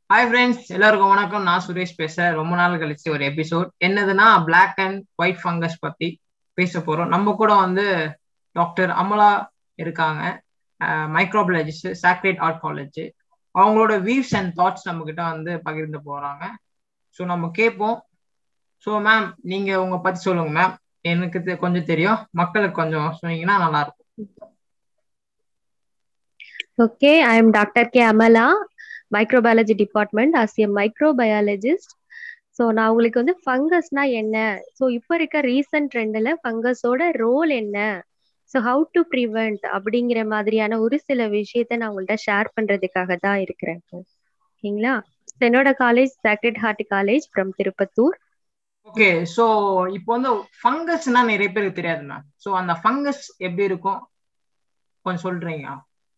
Hi friends எல்லாருக்கும் வணக்கம் நான் சுரேஷ் பேசுறேன் ரொம்ப நாள் கழிச்சு ஒரு எபிசோட் என்னதுன்னா பிளாக் அண்ட் ஒயிட் ஃபங்கஸ் பத்தி பேச போறோம் நம்ம கூட வந்து டாக்டர் அமலா இருக்காங்க மைக்ரோபயாலஜிஸ்ட் சாக்ரேட் ஆர்ட் காலேஜ் அவங்களோட வியூஸ் அண்ட் தாட்ஸ் நம்ம கிட்ட வந்து பகிர்ந்து போறாங்க ஸோ நம்ம கேட்போம் ஸோ மேம் நீங்க உங்க பத்தி சொல்லுங்க மேம் எனக்கு தெ- கொஞ்சம் தெரியும் மக்களுக்கு கொஞ்சம் சொன்னீங்கன்னா நல்லா இருக்கும் Okay, I am Dr. K. Amala, microbiology department as a microbiologist. So நான் உங்களுக்கு வந்து ஃபங்கஸ்னா என்ன ஸோ இப்போ இருக்க ரீசன்ட் ட்ரெண்டில் ஃபங்கஸோட ரோல் என்ன ஸோ ஹவு டு ப்ரிவெண்ட் அப்படிங்கிற மாதிரியான ஒரு சில விஷயத்த நான் உங்கள்கிட்ட ஷேர் பண்ணுறதுக்காக தான் இருக்கிறேன் இப்போ. ஓகேங்களா So, என்னோட college Sacred Heart College from Tirupattur okay so இப்போ வந்து ஃபங்கஸ்னா நிறைய பேருக்கு தெரியாது மேம் ஸோ அந்த ஃபங்கஸ் எப்படி இருக்கும் கொஞ்சம் சொல்றீங்க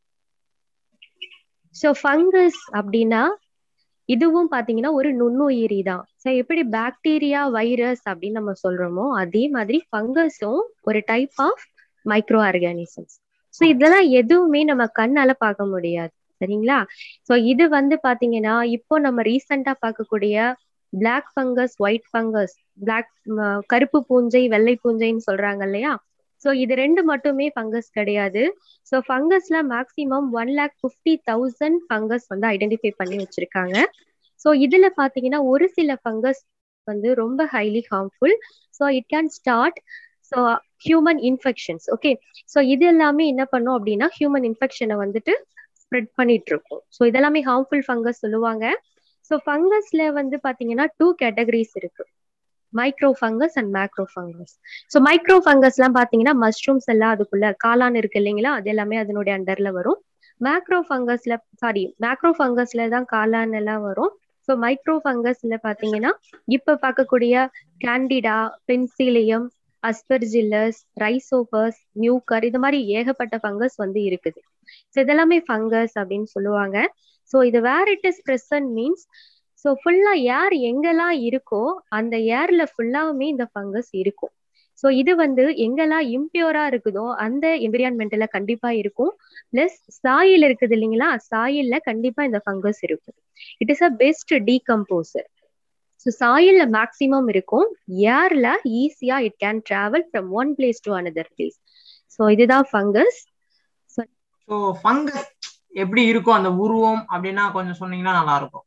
ஸோ ஃபங்கஸ் அப்படின்னா இதுவும் பாத்தீங்கன்னா ஒரு நுண்ணுயிரி தான் ஸோ எப்படி பாக்டீரியா வைரஸ் அப்படின்னு நம்ம சொல்றோமோ அதே மாதிரி ஃபங்கஸும் ஒரு type of microorganisms so இதெல்லாம் எதுவுமே நம்ம கண்ணால பார்க்க முடியாது சரிங்களா ஸோ இது வந்து பாத்தீங்கன்னா இப்போ நம்ம ரீசெண்டா பார்க்கக்கூடிய black fungus white fungus black கருப்பு பூஞ்சை வெள்ளை பூஞ்சைன்னு சொல்றாங்க இல்லையா ஸோ இது ரெண்டு மட்டுமே ஃபங்கஸ் கிடையாது ஸோ ஃபங்கஸ்ல maximum one lakh fifty thousand fungus வந்து ஐடென்டிஃபை பண்ணி வச்சிருக்காங்க ஸோ இதுல பாத்தீங்கன்னா ஒரு சில ஃபங்கஸ் வந்து ரொம்ப highly harmful so it can start so human infections okay so இது எல்லாமே என்ன பண்ணும் அப்படின்னா ஹியூமன் இன்ஃபெக்ஷனை வந்துட்டு ஸ்ப்ரெட் பண்ணிட்டு இருக்கும் ஸோ இதெல்லாமே ஹார்ம்ஃபுல் ஃபங்கஸ் சொல்லுவாங்க ஸோ ஃபங்கஸ்ல வந்து பாத்தீங்கன்னா டூ கேட்டகரிஸ் இருக்கு micro fungus and macro fungus so micro ஃபங்கஸ்லாம் பாத்தீங்கன்னா மஷ்ரூம்ஸ் எல்லாம் அதுக்குள்ள காளான் இருக்கு இல்லைங்களா அது எல்லாமே அதனுடைய அண்டர்ல வரும் மேக்ரோ ஃபங்கஸ்ல சாரி மேக்ரோ ஃபங்கஸ்ல தான் காளான் எல்லாம் வரும் ஸோ மைக்ரோ ஃபங்கஸ்ல பாத்தீங்கன்னா இப்ப பார்க்கக்கூடிய Candida Penicillium Aspergillus Rhizopus Mucor இது மாதிரி ஏகப்பட்ட ஃபங்கஸ் வந்து இருக்குது ஸோ இதெல்லாமே ஃபங்கஸ் அப்படின்னு சொல்லுவாங்க ஸோ இது where it is present means so ஃபுல்லா ஏர் எங்கெல்லாம் இருக்கோ அந்த ஏர்ல ஃபுல்லாவுமே இந்த ஃபங்கஸ் இருக்கும் ஸோ இது வந்து எங்கெல்லாம் இம்பியூரா இருக்குதோ அந்த என்விரான்மெண்ட்ல கண்டிப்பா இருக்கும் பிளஸ் சாயில் இருக்குது இல்லைங்களா சாயில்ல கண்டிப்பா இந்த ஃபங்கஸ் இருக்கும் it is a best decomposer so சாயில்ல மேக்சிமம் இருக்கும் ஏர்ல ஈஸியா it can travel from one place to another place so இதுதான் ஃபங்கஸ் ஸோ ஃபங்கஸ் எப்படி இருக்கும் அந்த உருவம் அப்படின்னா கொஞ்சம் சொன்னீங்கன்னா நல்லா இருக்கும்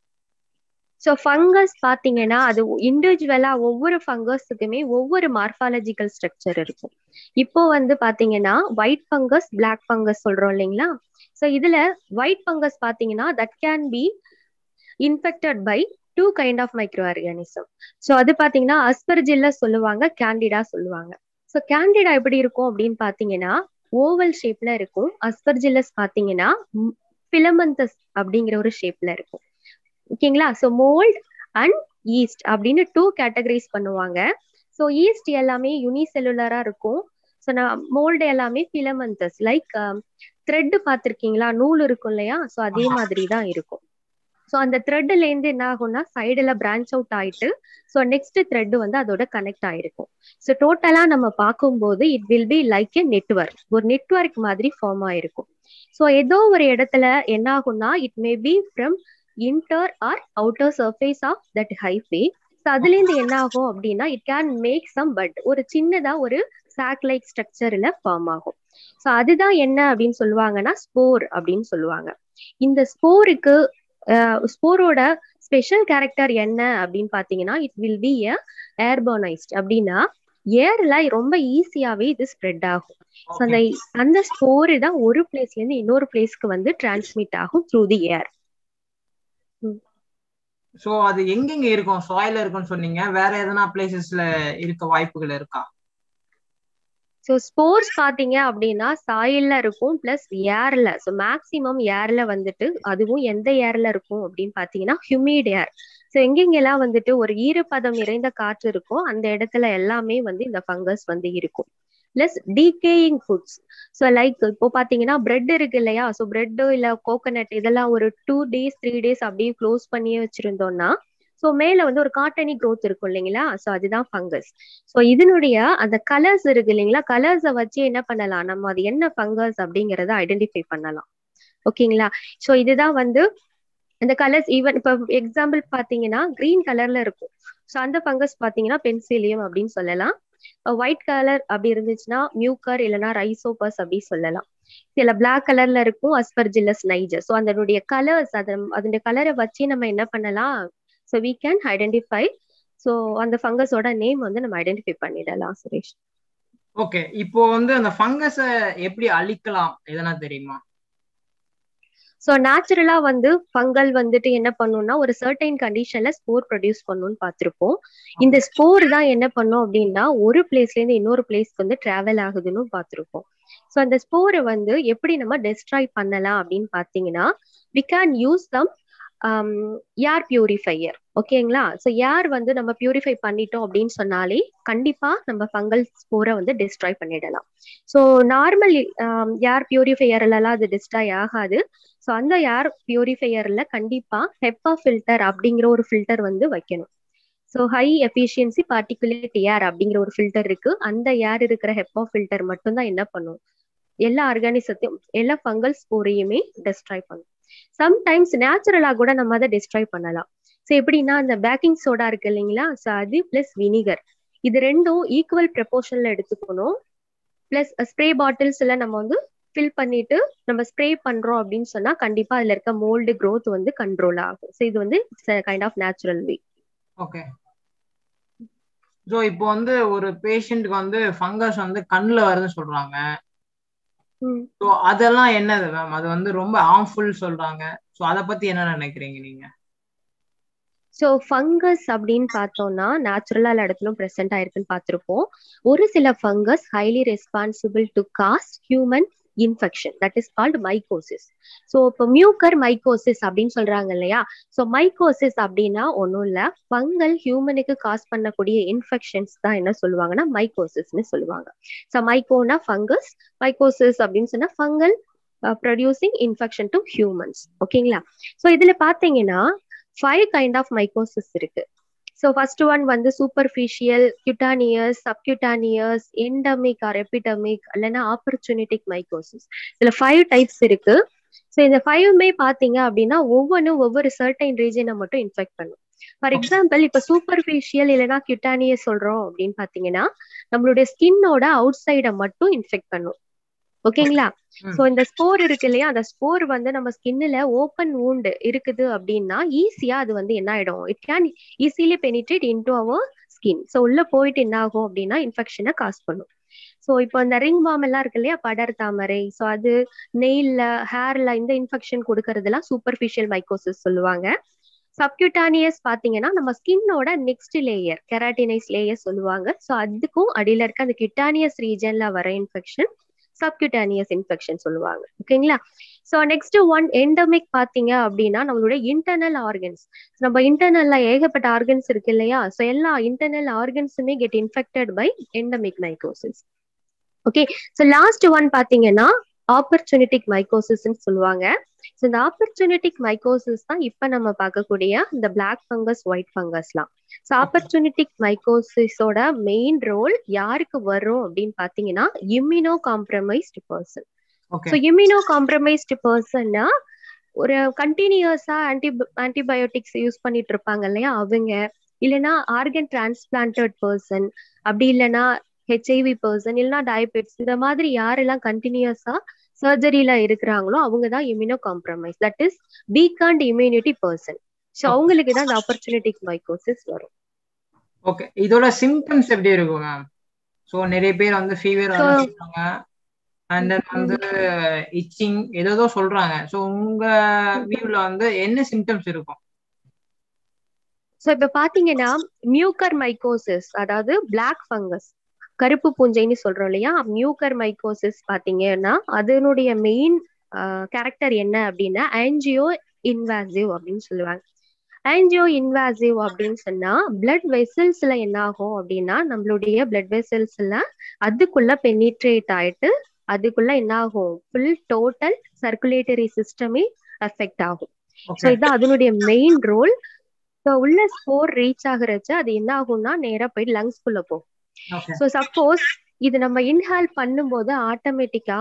ஸோ ஃபங்கஸ் பாத்தீங்கன்னா அது இண்டிவிஜுவலா ஒவ்வொரு ஃபங்கஸுக்குமே ஒவ்வொரு மார்பாலஜிக்கல் ஸ்ட்ரக்சர் இருக்கும் இப்போ வந்து பாத்தீங்கன்னா ஒயிட் ஃபங்கஸ் பிளாக் ஃபங்கஸ் சொல்றோம் இல்லைங்களா ஸோ இதுல ஒயிட் ஃபங்கஸ் பாத்தீங்கன்னா that can be infected by two kind of microorganism so அது பாத்தீங்கன்னா அஸ்பர்ஜில்ல சொல்லுவாங்க கேண்டிடா சொல்லுவாங்க ஸோ கேண்டிடா எப்படி இருக்கும் அப்படின்னு பாத்தீங்கன்னா ஓவல் ஷேப்ல இருக்கும் அஸ்பர்ஜில்லஸ் பாத்தீங்கன்னா பிலமந்தஸ் அப்படிங்கிற ஒரு ஷேப்ல இருக்கும் ஓகேங்களா ஸோ மோல்ட் அண்ட் ஈஸ்ட் அப்படின்னு டூ கேட்டகரைஸ் பண்ணுவாங்க ஸோ ஈஸ்ட் எல்லாமே யூனிசெல்லுலரா இருக்கும் ஸோ நான் மோல்டு எல்லாமே பிலமந்தஸ் லைக் த்ரெட் பார்த்துருக்கீங்களா நூல் இருக்கும் இல்லையா ஸோ அதே ஆமா. மாதிரி தான் இருக்கும் ஸோ அந்த த்ரெட்ல இருந்து என்ன ஆகும்னா சைடுல பிரான்ச் அவுட் ஆயிட்டு ஸோ நெக்ஸ்ட் த்ரெட் வந்து அதோட கனெக்ட் ஆயிருக்கும் ஸோ டோட்டலா நம்ம பார்க்கும்போது it will be like a network ஒரு நெட்வொர்க் மாதிரி ஃபார்ம் ஆயிருக்கும் ஸோ ஏதோ ஒரு இடத்துல என்ன ஆகும்னா it may be from inter or outer surface of that hyphae so அதுல இருந்து என்ன ஆகும் அப்படின்னா it can make some bud ஒரு சின்னதா ஒரு சாக் லைக் ஸ்ட்ரக்சர்ல ஃபார்ம் ஆகும் ஸோ அதுதான் என்ன அப்படின்னு சொல்லுவாங்கன்னா ஸ்போர் அப்படின்னு சொல்லுவாங்க இந்த ஸ்போருக்கு ஸ்போரோட ஸ்பெஷல் கேரக்டர் என்ன அப்படின்னு பாத்தீங்கன்னா இட் வில் பி எ ஏர்போனைஸ்ட் அப்படின்னா ஏர்ல ரொம்ப ஈஸியாவே இது ஸ்ப்ரெட் ஆகும் ஸோ அந்த அந்த ஸ்போரு தான் ஒரு பிளேஸ்ல இருந்து இன்னொரு பிளேஸ்க்கு வந்து டிரான்ஸ்மிட் ஆகும் த்ரூ தி ஏர் ஸோ அது எங்கெங்க இருக்கும் சாயில இருக்கும்னு சொன்னீங்க வேற எதனா பிளேசஸ்ல இருக்க வாய்ப்புகள் இருக்கா ஸோ ஸ்போர்ஸ் பாத்தீங்க அப்படின்னா சாயில்ல இருக்கும் பிளஸ் ஏர்ல ஸோ மேக்சிமம் ஏர்ல வந்துட்டு அதுவும் எந்த ஏர்ல இருக்கும் அப்படின்னு பாத்தீங்கன்னா ஹியூமிட் ஏர் ஸோ எங்கெங்கெல்லாம் வந்துட்டு ஒரு ஈரப்பதம் நிறைந்த காற்று இருக்கோ அந்த இடத்துல எல்லாமே வந்து இந்த ஃபங்கஸ் வந்து இருக்கும் plus decaying foods so like இப்போ பாத்தீங்கன்னா பிரெட் இருக்கு இல்லையா ஸோ பிரெட் இல்ல கோகனட் இதெல்லாம் ஒரு டூ டேஸ் த்ரீ டேஸ் அப்படியே க்ளோஸ் பண்ணியே வச்சிருந்தோம்னா ஸோ மேல வந்து ஒரு காட்டனி growth இருக்கும் இல்லைங்களா ஸோ அதுதான் ஃபங்கஸ் ஸோ இதனுடைய அந்த கலர்ஸ் இருக்கு இல்லைங்களா கலர்ஸை வச்சு என்ன பண்ணலாம் நம்ம அது என்ன ஃபங்கஸ் அப்படிங்கறத ஐடென்டிஃபை பண்ணலாம் ஓகேங்களா ஸோ இதுதான் வந்து இந்த கலர்ஸ் ஈவன் இப்ப எக்ஸாம்பிள் பாத்தீங்கன்னா கிரீன் கலர்ல இருக்கும் ஸோ அந்த ஃபங்கஸ் பாத்தீங்கன்னா பென்சிலியம் அப்படின்னு சொல்லலாம் ஒயிட் கலர் அப்படி இருந்துச்சுன்னா மியூக்கர் இல்லைன்னா ரைசோபஸ் அப்படி சொல்லலாம் சில பிளாக் கலர்ல இருக்கும் அஸ்பர்ஜில்லஸ் நைஜர் ஸோ அதனுடைய கலர்ஸ் அது அதனுடைய கலரை வச்சு நம்ம என்ன பண்ணலாம் so we can identify so அந்த ஃபங்கஸோட நேம் வந்து நம்ம ஐடென்டிஃபை பண்ணிடலாம் சுரேஷ் ஓகே இப்போ வந்து அந்த ஃபங்கஸ எப்படி அழிக்கலாம் எதனா தெரியுமா ஸோ நேச்சுரலா வந்து ஃபங்கல் வந்துட்டு என்ன பண்ணும்னா ஒரு சர்டைன் கண்டிஷன்ல ஸ்போர் ப்ரொடியூஸ் பண்ணும்னு பார்த்திருப்போம் இந்த ஸ்போர் தான் என்ன பண்ணும் அப்படின்னா ஒரு பிளேஸ்ல இருந்து இன்னொரு பிளேஸ்க்கு வந்து டிராவல் ஆகுதுன்னு பார்த்திருப்போம் ஸோ அந்த ஸ்போரை வந்து எப்படி நம்ம டெஸ்ட்ராய் பண்ணலாம் அப்படின்னு பார்த்தீங்கன்னா we can use them air purifier ஓகேங்களா ஸோ ஏர் வந்து நம்ம பியூரிஃபை பண்ணிட்டோம் அப்படின்னு சொன்னாலே கண்டிப்பா நம்ம ஃபங்கல் ஸ்போரை வந்து டிஸ்ட்ராய் பண்ணிடலாம் ஸோ நார்மல் ஏர் பியூரிஃபையர்லாம் அது டிஸ்ட்ராய் ஆகாது ஸோ அந்த ஏர் பியூரிஃபையர்ல கண்டிப்பா ஹெப்பா ஃபில்டர் அப்படிங்கிற ஒரு ஃபில்டர் வந்து வைக்கணும் so high efficiency particulate air அப்படிங்கிற ஒரு ஃபில்டர் இருக்கு அந்த ஏர் இருக்கிற ஹெப்பா ஃபில்டர் மட்டும்தான் என்ன பண்ணும் எல்லா ஆர்கானிசத்தையும் எல்லா ஃபங்கல் ஸ்போரையுமே டெஸ்ட்ராய் பண்ணும் சம்டைம்ஸ் நேச்சுரலா கூட நம்ம அதை டிஸ்ட்ராய் பண்ணலாம் ஸோ எப்படின்னா அந்த பேக்கிங் சோடா இருக்கு இல்லைங்களா ஸோ அது பிளஸ் வினிகர் இது ரெண்டும் ஈக்குவல் ப்ரப்போர்ஷன்ல எடுத்துக்கணும் பிளஸ் ஸ்ப்ரே பாட்டில்ஸ் எல்லாம் நம்ம வந்து ஃபில் பண்ணிட்டு நம்ம ஸ்ப்ரே பண்றோம் அப்படின்னு சொன்னா கண்டிப்பா அதுல இருக்க மோல்டு க்ரோத் வந்து கண்ட்ரோல் ஆகும் ஸோ இது வந்து kind of natural way okay so இப்போ வந்து ஒரு பேஷண்ட்க்கு வந்து ஃபங்கஸ் வந்து கண்ணில் வருதுன்னு சொல்றாங்க ஸோ அதெல்லாம் என்னது மேம் அது வந்து ரொம்ப ஹார்ம்ஃபுல் சொல்றாங்க ஸோ அதை பத்தி என்ன நினைக்கிறீங்க நீங்க ஸோ ஃபங்கஸ் அப்படின்னு பார்த்தோம்னா நேச்சுரலா எல்லா இடத்துலும் ப்ரெசென்ட் ஆயிருக்குன்னு பார்த்துருப்போம் ஒரு சில fungus highly responsible to cause human infection that is called mycosis so இப்போ மியூக்கர் மைக்கோசிஸ் அப்படின்னு சொல்றாங்க இல்லையா ஸோ மைக்கோசிஸ் அப்படின்னா ஒன்றும் இல்லை ஃபங்கல் ஹியூமனுக்கு காஸ் பண்ணக்கூடிய இன்ஃபெக்ஷன்ஸ் தான் என்ன சொல்லுவாங்கன்னா மைக்கோசிஸ்னு சொல்லுவாங்க ஸோ மைக்கோனா ஃபங்கஸ் மைக்கோசிஸ் அப்படின்னு சொன்னா fungal producing infection to humans ஓகேங்களா ஸோ இதுல பாத்தீங்கன்னா ஃபைவ் கைண்ட் ஆஃப் மைக்கோசிஸ் இருக்கு ஸோ ஃபர்ஸ்ட் ஒன் வந்து superficial cutaneous subcutaneous endemic or epidemic இல்லைன்னா ஆப்பர்ச்சுனிட்டிக் மைக்கோசிஸ் இதுல ஃபைவ் டைப்ஸ் இருக்கு ஸோ இந்த ஃபைவ்மே பாத்தீங்க அப்படின்னா ஒவ்வொன்றும் ஒவ்வொரு சர்டைன் ரீஜனை மட்டும் இன்ஃபெக்ட் பண்ணும் ஃபார் எக்ஸாம்பிள் இப்ப சூப்பர்ஃபிஷியல் இல்லைன்னா கியூட்டானியஸ் சொல்றோம் அப்படின்னு பாத்தீங்கன்னா நம்மளுடைய ஸ்கின்னோட அவுட் சைடை மட்டும் இன்ஃபெக்ட் பண்ணும் ஓகேங்களா சோ இந்த ஸ்போர் இருக்கு இல்லையா அந்த ஸ்போர் வந்து நம்ம ஸ்கின்ல ஓப்பன் வூண்டு இருக்குது அப்படின்னா ஈஸியா அது வந்து என்ன ஆயிடும் it can easily penetrate into our skin so உள்ள போயிட்டு என்ன ஆகும் அப்படின்னா இன்ஃபெக்ஷனை காஸ் பண்ணும் ஸோ இப்போ இந்த ரிங் பாம் எல்லாம் இருக்கு இல்லையா படர் தாமரை ஸோ அது நெயில்ல ஹேர்ல இந்த இன்ஃபெக்ஷன் கொடுக்கறதெல்லாம் சூப்பர்ஃபிஷியல் மைக்கோசிஸ் சொல்லுவாங்க சப்கியூட்டானியஸ் பாத்தீங்கன்னா நம்ம ஸ்கின்னோட நெக்ஸ்ட் லேயர் கெராட்டினைஸ் லேயர் சொல்லுவாங்க ஸோ அதுக்கும் அடியில இருக்க அந்த கியூட்டானியஸ் ரீஜன்ல வர இன்ஃபெக்ஷன் சப்கியூட்டானியஸ் இன்ஃபெக்ஷன் சொல்லுவாங்க ஓகேங்களா ஸோ நெக்ஸ்ட் ஒன் எண்டமிக் பாத்தீங்க அப்படின்னா நம்மளுடைய இன்டர்னல் ஆர்கன்ஸ் நம்ம இன்டர்னல்ல ஏகப்பட்ட ஆர்கன்ஸ் இருக்கு இல்லையா ஸோ எல்லா இன்டர்னல் ஆர்கன்ஸுமே get infected by endemic mycosis okay so last one பாத்தீங்கன்னா ஆப்பர்ச்சுனிட்டிக் மைக்கோசிஸ்ன்னு சொல்லுவாங்க ஸோ இந்த ஆப்பர்ச்சுனிட்டிக் மைக்கோசிஸ் தான் இப்ப நம்ம பார்க்கக்கூடிய இந்த பிளாக் ஃபங்கஸ் ஒயிட் ஃபங்கஸ்லாம் ஸோ ஆப்பர்ச்சுனிட்டிக் மைக்கோசிஸோட மெயின் ரோல் யாருக்கு வரும் அப்படின்னு பாத்தீங்கன்னா immunocompromised person so immunocompromised பர்சன்னா ஒரு கண்டினியூஸா ஆன்டி ஆன்டிபயோட்டிக்ஸ் யூஸ் பண்ணிட்டு இருப்பாங்க இல்லையா அவங்க இல்லைன்னா ஆர்கன் டிரான்ஸ்பிளான்டட் பர்சன் அப்படி இல்லைன்னா ஹெச்ஐவி பர்சன் இல்லைன்னா டயபெட்ஸ் இந்த மாதிரி யாரெல்லாம் கண்டினியூஸா சர்ஜரியில இருக்கிறாங்களோ அவங்க தான் immunocompromise that is weakened immunity person so அவங்களுக்கு தான் இந்த ஆப்பர்ச்சுனிட்டிக் மைக்கோசிஸ் வரும் ஓகே இதோட சிம்டம்ஸ் எப்படி இருக்கும் மேம் ஸோ நிறைய பேர் வந்து ஃபீவர் சொல்றாங்க அண்ட் தென் வந்து இச்சிங் ஏதோ சொல்றாங்க ஸோ உங்க வியூல வந்து என்ன சிம்டம்ஸ் இருக்கும் ஸோ இப்ப பாத்தீங்கன்னா மியூக்கர் மைக்கோசிஸ் அதாவது பிளாக் ஃபங்கஸ் கருப்பு பூஞ்சைன்னு சொல்றோம் இல்லையா மியூக்கர் மைக்கோசிஸ் பாத்தீங்கன்னா அதனுடைய மெயின் கேரக்டர் என்ன அப்படின்னா ஆன்ஜியோ இன்வாசிவ் அப்படின்னு சொல்லுவாங்க ஆன்ஜியோ இன்வாசிவ் அப்படின்னு சொன்னா பிளட் வெசல்ஸ்ல என்ன ஆகும் அப்படின்னா நம்மளுடைய பிளட் வெசல்ஸ்ல அதுக்குள்ள பெனிட்ரேட் ஆயிட்டு அதுக்குள்ள என்ன ஆகும் ஃபுல் டோட்டல் சர்க்குலேட்டரி சிஸ்டமே அஃபெக்ட் ஆகும் ஸோ இது அதனுடைய மெயின் ரோல் ஸோ உள்ள ஸ்போர் ரீச் ஆகுறச்சு அது என்ன ஆகும்னா நேரா போயிட்டு லங்ஸ்குள்ள போகும் ஸோ சப்போஸ் இது நம்ம இன்ஹால் பண்ணும்போது ஆட்டோமேட்டிக்கா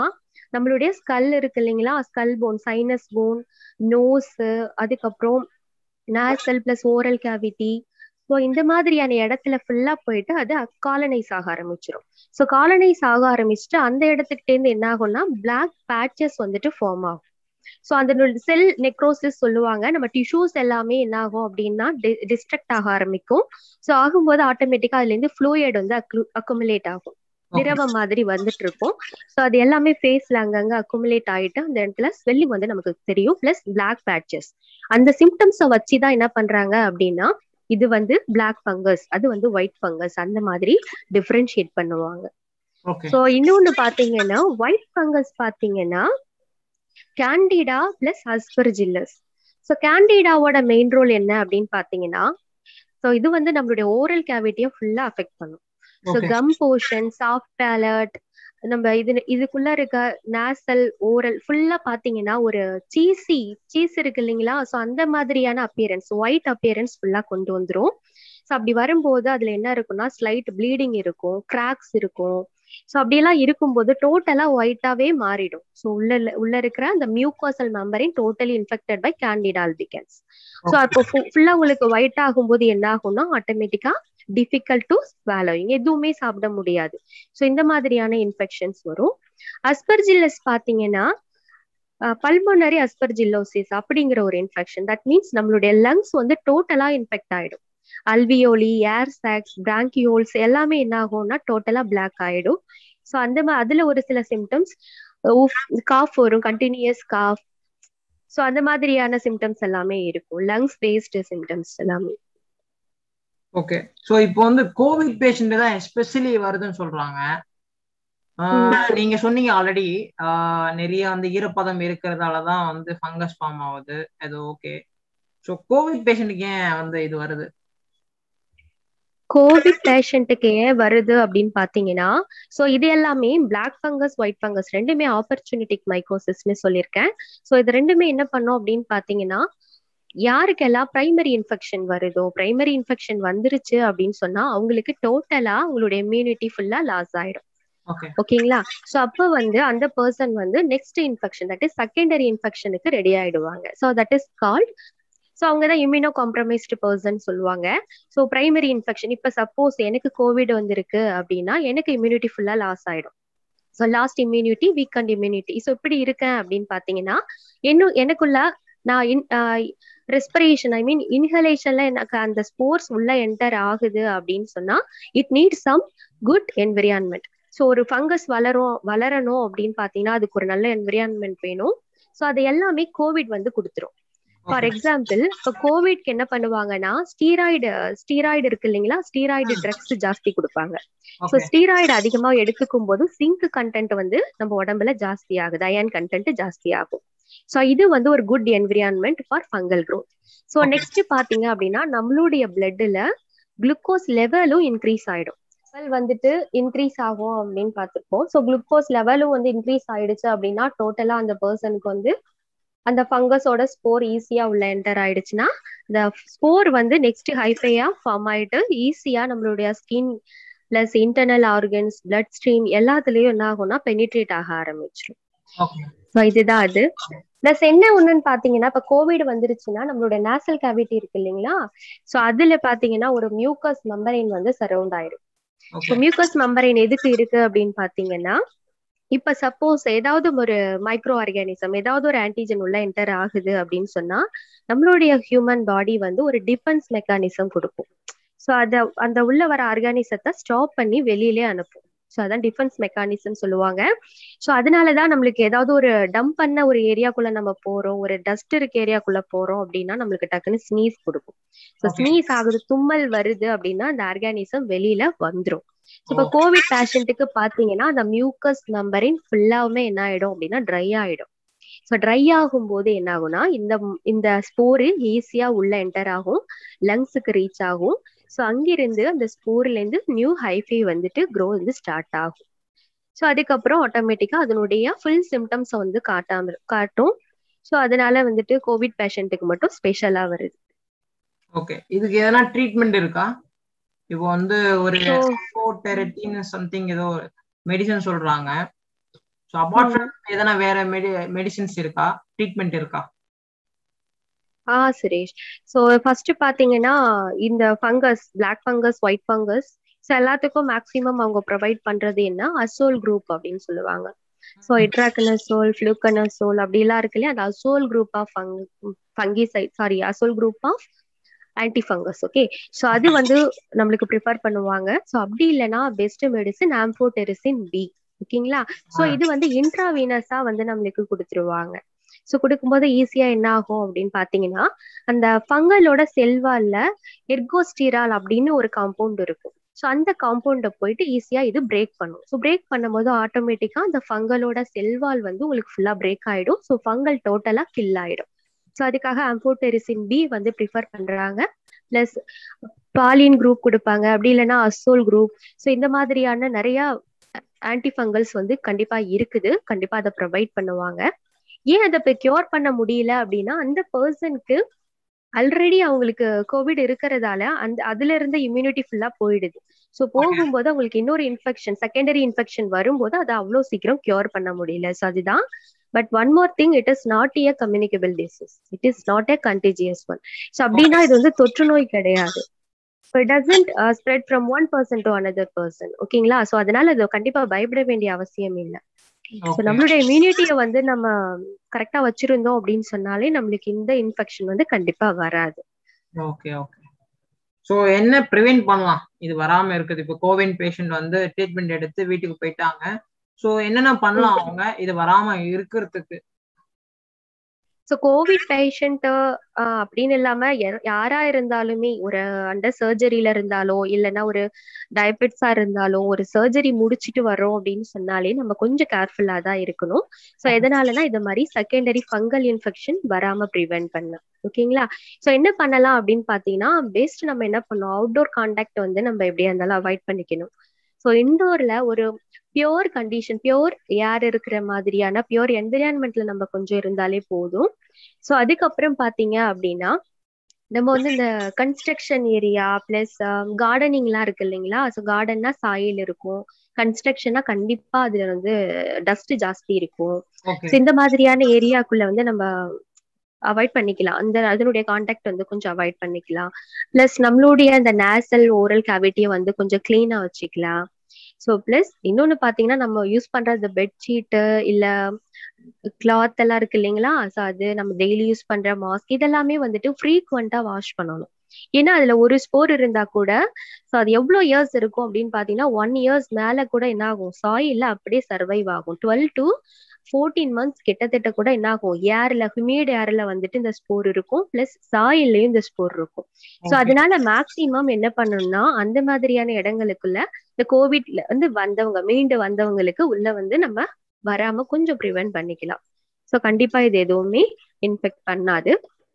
நம்மளுடைய ஸ்கல் இருக்கு இல்லைங்களா skull bone sinus bone nose அதுக்கப்புறம் nasal plus oral cavity so இந்த மாதிரியான இடத்துல ஃபுல்லா போயிட்டு அது காலனைஸ் ஆக ஆரம்பிச்சிடும் ஸோ காலனைஸ் ஆக ஆரம்பிச்சுட்டு அந்த இடத்துக்கிட்டே இருந்து என்ன ஆகும்னா பிளாக் பேட்சஸ் வந்துட்டு ஃபார்ம் ஆகும் ஸோ அந்த செல் நெக்ரோசிஸ் சொல்லுவாங்க நம்ம டிஷ்யூஸ் எல்லாமே என்ன ஆகும் அப்படின்னா டிஸ்ட்ரக்ட் ஆக ஆரம்பிக்கும் ஸோ ஆகும்போது ஆட்டோமேட்டிக்கா அதுல இருந்து ஃப்ளூயட் வந்து அக்குமுலேட் ஆகும் திரவம் மாதிரி வந்துட்டு இருக்கும் ஸோ அது எல்லாமே ஃபேஸ்ல அங்கங்க அக்குமுலேட் ஆயிட்டு அந்த இடத்துல ஸ்வெல்லிங் வந்து நமக்கு தெரியும் பிளஸ் பிளாக் பேட்சஸ் அந்த சிம்டம்ஸை வச்சுதான் என்ன பண்றாங்க அப்படின்னா இது வந்து பிளாக் ஃபங்கஸ் அது வந்து ஒயிட் ஃபங்கஸ் அந்த மாதிரி டிஃபரன்ஷியேட் பண்ணுவாங்க ஸோ இன்னொன்னு பாத்தீங்கன்னா ஒயிட் ஃபங்கஸ் பாத்தீங்கன்னா கேண்டிடா பிளஸ் அஸ்பர்ஜில்லஸ் ஸோ கேண்டிடாவோட மெயின் ரோல் என்ன அப்படின்னு பாத்தீங்கன்னா ஸோ இது வந்து நம்மளுடைய ஓரல் கேவிட்டியை ஃபுல்லா அஃபெக்ட் பண்ணும் so gum portion soft palate நம்ம இது இதுக்குள்ள இருக்க நேசல் ஓரல் ஃபுல்லா பாத்தீங்கன்னா ஒரு சீசி சீஸ் இருக்கு இல்லைங்களா ஸோ அந்த மாதிரியான அப்பியரன்ஸ் ஒயிட் அப்பியரன்ஸ் ஃபுல்லா கொண்டு வந்துரும் ஸோ அப்படி வரும்போது அதுல என்ன இருக்கும்னா ஸ்லைட் ப்ளீடிங் இருக்கும் கிராக்ஸ் இருக்கும் ஸோ அப்படியெல்லாம் இருக்கும்போது டோட்டலா ஒயிட்டாவே மாறிடும் ஸோ உள்ள உள்ள இருக்கிற அந்த mucosal membrane totally infected by Candida albicans so அப்போ ஃபுல்லா உங்களுக்கு ஒயிட் ஆகும்போது என்ன ஆகும்னா ஆட்டோமேட்டிக்கா டிஃபிகல்ட் டு ஸ்வாலோயிங் எதுவுமே சாப்பிட முடியாது ஸோ இந்த மாதிரியான இன்ஃபெக்ஷன்ஸ் வரும் அஸ்பர்ஜில்லஸ் பாத்தீங்கன்னா பல்மோனரி அஸ்பர்ஜில்லோசிஸ் அப்படிங்கிற ஒரு இன்ஃபெக்ஷன் தட் மீன்ஸ் நம்மளுடைய லங்ஸ் வந்து டோட்டலா இன்ஃபெக்ட் ஆயிடும் அல்வியோலி ஏர் சாக்ஸ் பிராங்கியோல்ஸ் எல்லாமே என்ன ஆகும்னா டோட்டலா பிளாக் ஆயிடும் ஸோ அந்த மாதிரி அதுல ஒரு சில சிம்டம்ஸ் காஃப் வரும் கண்டினியூஸ் காஃப் ஸோ அந்த மாதிரியான சிம்டம்ஸ் எல்லாமே இருக்கும் லங்ஸ் பேஸ்டு சிம்டம்ஸ் எல்லாமே ஓகே ஸோ இப்போ வந்து கோவிட் பேஷண்ட் தான் எஸ்பெஷலி வருதுன்னு சொல்றாங்க நீங்க சொன்னீங்க ஆல்ரெடி நிறைய வந்து ஈரப்பதம் இருக்கிறதால தான் வந்து ஃபங்கஸ் ஃபார்ம் ஆகுது அது ஓகே ஸோ கோவிட் பேஷண்ட்டுக்கு ஏன் வந்து இது வருது கோவிட் பேஷண்ட்டுக்கு ஏன் வருது அப்படின்னு பாத்தீங்கன்னா சோ இது எல்லாமே பிளாக் ஃபங்கஸ் ஒயிட் ஃபங்கஸ் ரெண்டுமே ஆப்பர்ச்சுனிட்டிக் மைக்கோசிஸ்னு சொல்லியிருக்கேன் சோ இது ரெண்டுமே என்ன பண்ணும் அப்படின்னு பாத்தீங்கன்னா யாருக்கெல்லாம் பிரைமரி இன்ஃபெக்ஷன் வருதோ பிரைமரி இன்ஃபெக்ஷன் வந்துருச்சு அப்படின்னு சொன்னா அவங்களுக்கு டோட்டலா அவங்களுடைய இம்யூனிட்டி ஃபுல்லா லாஸ் ஆயிடும் ஓகேங்களா சோ அப்ப வந்து அந்த பர்சன் வந்து next infection that is secondary இன்ஃபெக்ஷனுக்கு ரெடி ஆயிடுவாங்க so that is called so அவங்க தான் இம்யூனோ காம்ப்ரமைஸ்டு பர்சன் சொல்லுவாங்க ஸோ பிரைமரி இன்ஃபெக்ஷன் இப்போ சப்போஸ் எனக்கு கோவிட் வந்திருக்கு அப்படின்னா எனக்கு இம்யூனிட்டி ஃபுல்லா லாஸ் ஆயிடும் so last immunity weak and immunity so இப்படி இருக்கேன் அப்படின்னு பாத்தீங்கன்னா இன்னும் எனக்குள்ள நான் இன் ரெஸ்பிரேஷன் ஐ மீன் இன்ஹலேஷன்ல எனக்கு அந்த ஸ்போர்ட்ஸ் உள்ள என்டர் ஆகுது அப்படின்னு சொன்னா it need some good environment so ஒரு ஃபங்கஸ் வளரும் வளரணும் அப்படின்னு பாத்தீங்கன்னா அதுக்கு ஒரு நல்ல என்விரான்மெண்ட் வேணும் ஸோ அது எல்லாமே கோவிட் வந்து கொடுத்துரும் ஃபார் எக்ஸாம்பிள் இப்போ கோவிட்க்கு என்ன பண்ணுவாங்கன்னா ஸ்டீராய்டு ஸ்டீராய்டு இருக்கு இல்லைங்களா ஸ்டீராய்டு ட்ரக்ஸ் ஜாஸ்தி கொடுப்பாங்க ஸோ ஸ்டீராய்டு அதிகமா எடுத்துக்கும் போது சிங்க் கண்டென்ட் வந்து நம்ம உடம்புல ஜாஸ்தி ஆகுது அயன் கண்டென்ட் ஜாஸ்தி ஆகும் ஸோ இது வந்து ஒரு good environment for fungal growth so next பாத்தீங்க அப்படின்னா நம்மளுடைய பிளட்ல குளுக்கோஸ் லெவலும் இன்க்ரீஸ் ஆயிடும் லெவல் வந்துட்டு இன்க்ரீஸ் ஆகும் அப்படின்னு பார்த்துருப்போம் ஸோ குளுக்கோஸ் லெவலும் வந்து இன்க்ரீஸ் ஆயிடுச்சு அப்படின்னா டோட்டலா அந்த பர்சனுக்கு வந்து அந்த ஃபங்கஸோட ஸ்போர் ஈஸியா உள்ள என்டர் ஆயிடுச்சுன்னா இந்த ஸ்போர் வந்து நெக்ஸ்ட் ஹைஃபையா ஃபார்ம் ஆயிட்டு ஈஸியா நம்மளுடைய skin plus internal organs blood stream எல்லாத்துலயும் என்ன ஆகும்னா பெனிட்ரேட் ஆக ஆரம்பிச்சிடும் ஸோ இதுதான் அது பிளஸ் என்ன ஒண்ணுன்னு பாத்தீங்கன்னா இப்ப கோவிட் வந்துருச்சுன்னா நம்மளோட நேசல் கேவிட்டி இருக்கு இல்லைங்களா சோ அதுல பாத்தீங்கன்னா ஒரு மியூக்கஸ் மெம்பரைன் வந்து சரௌண்ட் ஆயிடும் மியூக்கஸ் மெம்பரைன் எதுக்கு இருக்கு அப்படின்னு பாத்தீங்கன்னா இப்ப சப்போஸ் ஏதாவது ஒரு மைக்ரோ ஆர்கானிசம் ஏதாவது ஒரு ஆன்டிஜன் உள்ள என்டர் ஆகுது அப்படின்னு சொன்னா நம்மளுடைய ஹியூமன் பாடி வந்து ஒரு டிஃபென்ஸ் மெக்கானிசம் கொடுக்கும் ஸோ அத அந்த உள்ள வர ஆர்கானிசத்தை ஸ்டாப் பண்ணி வெளியிலே அனுப்பும் ஸோ அதான் டிஃபென்ஸ் மெக்கானிசம் சொல்லுவாங்க ஸோ அதனாலதான் நம்மளுக்கு ஏதாவது ஒரு டம்ப் பண்ண ஒரு ஏரியாக்குள்ள நம்ம போறோம் ஒரு டஸ்ட் இருக்க ஏரியாக்குள்ள போறோம் அப்படின்னா நம்மளுக்கு டக்குன்னு ஸ்னீஸ் கொடுக்கும் ஸோ ஸ்னீஸ் ஆகுது தும்மல் வருது அப்படின்னா அந்த ஆர்கானிசம் வெளியில வந்துரும் இப்ப கோவிட் பேஷண்ட்டுக்கு பாத்தீங்கன்னா அந்த மியூக்கஸ் நம்பரின் ஃபுல்லாவுமே என்ன ஆயிடும் அப்படின்னா ட்ரை ஆயிடும் ஸோ ட்ரை ஆகும் போது என்ன ஆகும்னா இந்த இந்த ஸ்போரு ஈஸியா உள்ள என்டர் ஆகும் லங்ஸுக்கு ரீச் ஆகும் ஸோ அங்கிருந்து அந்த ஸ்போர்ல இருந்து நியூ ஹைஃபை வந்துட்டு க்ரோ வந்து ஸ்டார்ட் ஆகும் ஸோ அதுக்கப்புறம் ஆட்டோமேட்டிக்கா அதனுடைய ஃபுல் சிம்டம்ஸை வந்து காட்டாம காட்டும் ஸோ அதனால வந்துட்டு கோவிட் பேஷண்ட்டுக்கு மட்டும் ஸ்பெஷலா வருது ஓகே இதுக்கு எதனா ட்ரீட்மெண்ட் இருக்கா இப்போ வந்து ஒரு டெரட்டின் சம்திங் ஏதோ மெடிசன் சொல்றாங்க ஸோ அபார்ட் ஃப்ரம் எதனா வேற மெடி மெடிசின்ஸ் இருக்கா ட்ரீட்மெண்ட் இருக்கா ஆ சுரேஷ் ஸோ ஃபர்ஸ்ட் பாத்தீங்கன்னா இந்த fungus black fungus white fungus so எல்லாத்துக்கும் மேக்ஸிமம் அவங்க ப்ரொவைட் பண்றது என்ன அசோல் குரூப் அப்படின்னு சொல்லுவாங்க ஸோ இட்ராகனசோல் ஃப்ளூக்கனசோல் அப்படிலாம் இருக்கு இல்லையா அந்த azole group of fungicide sorry azole group of anti fungus okay so அது வந்து நம்மளுக்கு ப்ரிஃபர் பண்ணுவாங்க ஸோ அப்படி இல்லைன்னா பெஸ்ட் மெடிசின் ஆம்போடெரிசின் பி ஓகேங்களா ஸோ இது வந்து இன்ட்ராவீனஸா வந்து நம்மளுக்கு கொடுத்துருவாங்க ஸோ கொடுக்கும்போது ஈஸியா என்ன ஆகும் அப்படின்னு பாத்தீங்கன்னா அந்த ஃபங்கலோட செல்வால்ல எர்கோஸ்டிரால் அப்படின்னு ஒரு காம்பவுண்ட் இருக்கும் ஸோ அந்த காம்பவுண்டை போயிட்டு ஈஸியா இது பிரேக் பண்ணும் ஸோ பிரேக் பண்ணும்போது ஆட்டோமேட்டிக்கா அந்த ஃபங்கலோட செல்வால் வந்து உங்களுக்கு ஃபுல்லா பிரேக் ஆயிடும் ஸோ ஃபங்கல் டோட்டலா கில் ஆயிடும் ஸோ அதுக்காக அம்போடெரிசின் பி வந்து ப்ரிஃபர் பண்றாங்க பிளஸ் பாலின் குரூப் கொடுப்பாங்க அப்படி இல்லைன்னா அசோல் குரூப் ஸோ இந்த மாதிரியான நிறைய ஆன்டி ஃபங்கல்ஸ் வந்து கண்டிப்பா இருக்குது கண்டிப்பா அதை ப்ரொவைட் பண்ணுவாங்க ஏன் அதை இப்போ கியூர் பண்ண முடியல அப்படின்னா அந்த பர்சனுக்கு ஆல்ரெடி அவங்களுக்கு கோவிட் இருக்கிறதால அந்த அதுல இருந்த இம்யூனிட்டி ஃபுல்லா போயிடுது ஸோ போகும்போது அவங்களுக்கு இன்னொரு இன்ஃபெக்ஷன் செகண்டரி இன்ஃபெக்ஷன் வரும்போது அதை அவ்வளோ சீக்கிரம் கியூர் பண்ண முடியல ஸோ அதுதான் but one more thing it is not a communicable disease it is not a contagious one so அப்படின்னா இது வந்து தொற்று நோய் கிடையாது it doesn't spread from one person to another person ஓகேங்களா ஸோ அதனால இது கண்டிப்பா பயப்பட வேண்டிய அவசியம் இல்லை ஸோ நம்மளுடைய இம்யூனிட்டியை வந்து நம்ம கரெக்டா வச்சிருந்தோம் அப்படின்னு சொன்னாலே நம்மளுக்கு இந்த இன்ஃபெக்ஷன் வந்து கண்டிப்பா வராது ஓகே ஓகே ஸோ என்ன ப்ரிவென்ட் பண்ணலாம் இது வராம இருக்குது இப்போ கோவிட் பேஷண்ட் வந்து ட்ரீட்மெண்ட் எடுத்து வீட்டுக்கு போயிட்டாங்க ஸோ என்னென்ன பண்ணலாம் அவங்க இது வராம இருக்கிறதுக்கு ஸோ கோவிட் பேஷண்ட் அப்படின்னு இல்லாம யாரா இருந்தாலுமே ஒரு அண்டர் சர்ஜரியில இருந்தாலோ இல்லைன்னா ஒரு டயபெட்ஸா இருந்தாலும் ஒரு சர்ஜரி முடிச்சுட்டு வரோம் அப்படின்னு சொன்னாலே நம்ம கொஞ்சம் கேர்ஃபுல்லா தான் இருக்கணும் ஸோ எதனாலனா இந்த மாதிரி செகண்டரி ஃபங்கல் இன்ஃபெக்ஷன் வராம ப்ரிவென்ட் பண்ண ஓகேங்களா ஸோ என்ன பண்ணலாம் அப்படின்னு பாத்தீங்கன்னா பெஸ்ட் நம்ம என்ன பண்ணோம் அவுட்டோர் கான்டாக்ட் வந்து நம்ம எப்படியா இருந்தாலும் அவாய்ட் பண்ணிக்கணும் ஸோ இண்டோர்ல ஒரு பியோர் கண்டிஷன் பியோர் ஏர் இருக்கிற மாதிரியான பியோர் என்விரான்மெண்ட்ல நம்ம கொஞ்சம் இருந்தாலே போதும் ஸோ அதுக்கப்புறம் பாத்தீங்க அப்படின்னா நம்ம வந்து இந்த கன்ஸ்ட்ரக்ஷன் ஏரியா பிளஸ் கார்டனிங்லாம் இருக்கு இல்லைங்களா ஸோ கார்டன்னா சாயில் இருக்கும் கன்ஸ்ட்ரக்ஷனா கண்டிப்பா அதுல வந்து டஸ்ட் ஜாஸ்தி இருக்கும் ஸோ இந்த மாதிரியான ஏரியாக்குள்ள வந்து நம்ம அவாய்ட் பண்ணிக்கலாம் அந்த அதனுடைய கான்டாக்ட் வந்து கொஞ்சம் அவாய்ட் பண்ணிக்கலாம் பிளஸ் நம்மளுடைய அந்த நேசல் ஓரல் கேவிட்டியை வந்து கொஞ்சம் கிளீனா வச்சுக்கலாம் ஸோ பிளஸ் இன்னொன்னு பாத்தீங்கன்னா நம்ம யூஸ் பண்ற இந்த பெட்ஷீட்டு இல்ல கிளாத் எல்லாம் இருக்கு இல்லைங்களா ஸோ அது நம்ம டெய்லி யூஸ் பண்ற மாஸ்க் இதெல்லாமே வந்துட்டு ஃப்ரீக்வெண்டா வாஷ் பண்ணணும் ஏன்னா அதுல ஒரு ஸ்போர் இருந்தா கூட ஸோ அது எவ்வளவு இயர்ஸ் இருக்கும் அப்படின்னு பாத்தீங்கன்னா ஒன் இயர்ஸ் மேல கூட என்ன ஆகும் சாயில்ல அப்படியே சர்வைவ் ஆகும் டுவெல் டு ஃபோர்டீன் மந்த்ஸ் கிட்டத்தட்ட கூட என்ன ஆகும் ஏர்ல ஹியூமிட் ஏர்ல வந்துட்டு இந்த ஸ்போர் இருக்கும் பிளஸ் சாயில்லையும் இந்த ஸ்போர் இருக்கும் ஸோ அதனால மேக்சிமம் என்ன பண்ணணும்னா அந்த மாதிரியான இடங்களுக்குள்ள இந்த கோவிட்ல வந்து வந்தவங்க மீண்டு வந்தவங்களுக்கு உள்ள வந்து நம்ம வராம கொஞ்சம் ப்ரிவென்ட் பண்ணிக்கலாம் ஸோ கண்டிப்பா இது எதுவுமே இன்ஃபெக்ட் பண்ணாது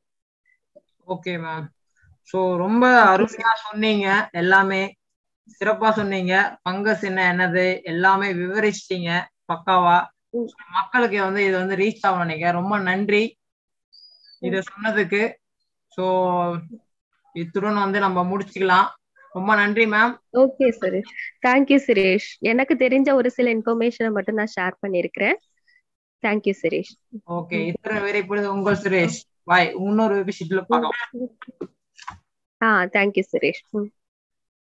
ஓகே மேம் ஸோ ரொம்ப அருமையா சொன்னீங்க எல்லாமே சிறப்பா சொன்னீங்க பங்கஸ் என்ன என்னது எல்லாமே விவரிச்சிட்டீங்க பக்காவா மக்களுக்கு வந்து இது வந்து ரீச் ஆகும் நினைக்கிறேன் ரொம்ப நன்றி இத சொன்னதுக்கு ஸோ இத்துடன் வந்து நம்ம முடிச்சுக்கலாம் ரொம்ப நன்றி ma'am okay Suresh thank you Suresh எனக்கு தெரிஞ்ச ஒரு சில இன்ஃபர்மேஷனை மட்டும் நான் ஷேர் பண்ணிருக்கிறேன் தேங்க்யூ சுரேஷ் ஓகே இத்துடன் வேற இப்பொழுது உங்கள் சுரேஷ் பாய் இன்னொரு விஷயத்துல பார்க்கலாம் ஆ தேங்க்யூ சுரேஷ்